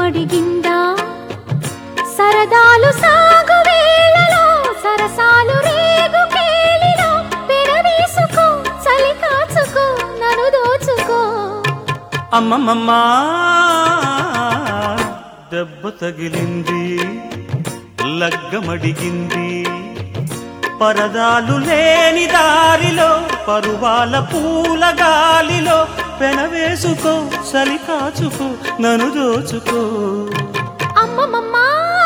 లగ్గమడిగిందా సరదాలు సాగు వేళలో సరసాలు రేగు కేళిలో పెనవేసుకో చలి కాచుకో నన్ను దోచుకో అమ్మమ్మమ్మా దెబ్బ తగిలింది లగ్గమడిగింది పరదాలు లేని దారిలో పరువాల పూల గాలిలో పెనవేసుకో చలి కాచుకో నన్ను దోచుకో అమ్మమ్మమ్మా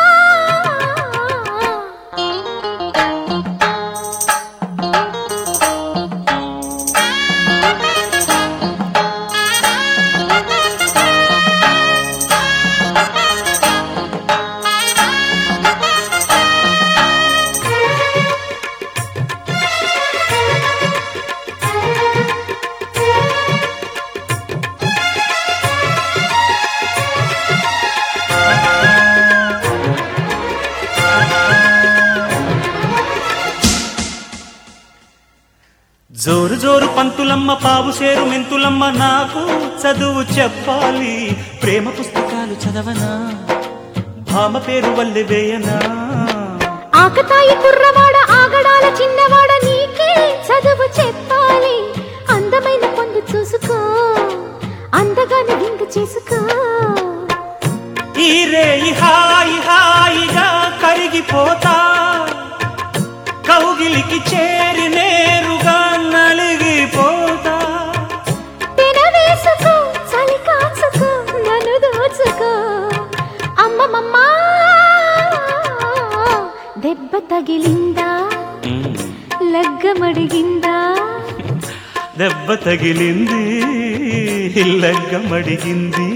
జోరు జోరు పంతులమ్మ పావు సేరు మెంతులమ్మ నాకు చదువు చెప్పాలి ప్రేమ పుస్తకాలు చదవనా భామ పేరు వల్లె వేయనా ఆకతాయి కుర్రవాడ ఆగడాల చిన్నవాడ నీకే చదువు చెప్పాలి అందమైన పొందు చూసుకో అందగానే విందు చేసుకో ఈ రేయి హాయి హాయిగా కరిగిపోతా కౌగిలికి చేరి నేరుగా నలిగిపోతా పెనవేసుకో చలి కాచుకో నన్ను దోచుకో అమ్మమ్మమ్మా దెబ్బ తగిలిందా లగ్గమడిగిందా దెబ్బ తగిలింది లగ్గమడిగింది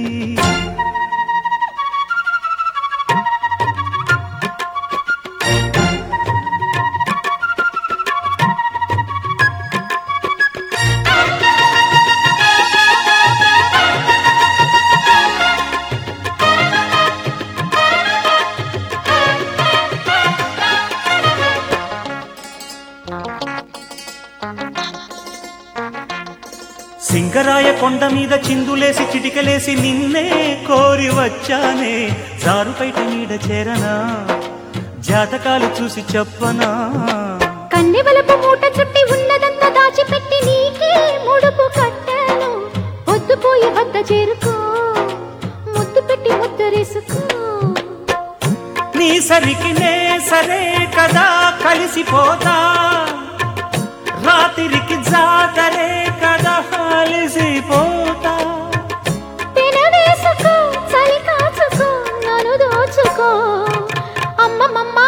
సింగరాయ కొండ మీద చిందులేసి చిటికలేసి నిన్నే కోరి వచ్చానే జారుపైట నీడ చేరనా జాతకాలు చూసి చెప్పనా కన్నెవలపు మూట చుట్టి ఉన్నదంతా దాచిపెట్టి నీకే ముడుపు కట్టాను పొద్దుపోయి వద్ద చేరుకో ముద్దు పెట్టి ముద్దరేసుకో నీ సరికి నే సరే కదా కలిసిపోతా రాత్రికి జాతరే కదా కలిసిపోతా పెనవేసుకో చలి కాచుకో నన్ను దోచుకో అమ్మమ్మమ్మా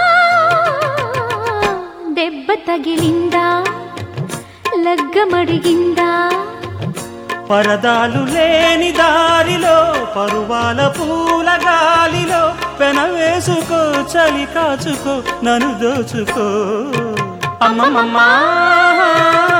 దెబ్బ తగిలిందా లగ్గమడిగిందా పరదాలు లేని దారిలో పరువాల పూల గాలిలో పెనవేసుకో చలి కాచుకో నన్ను దోచుకో అమ్మమ్మమ్మా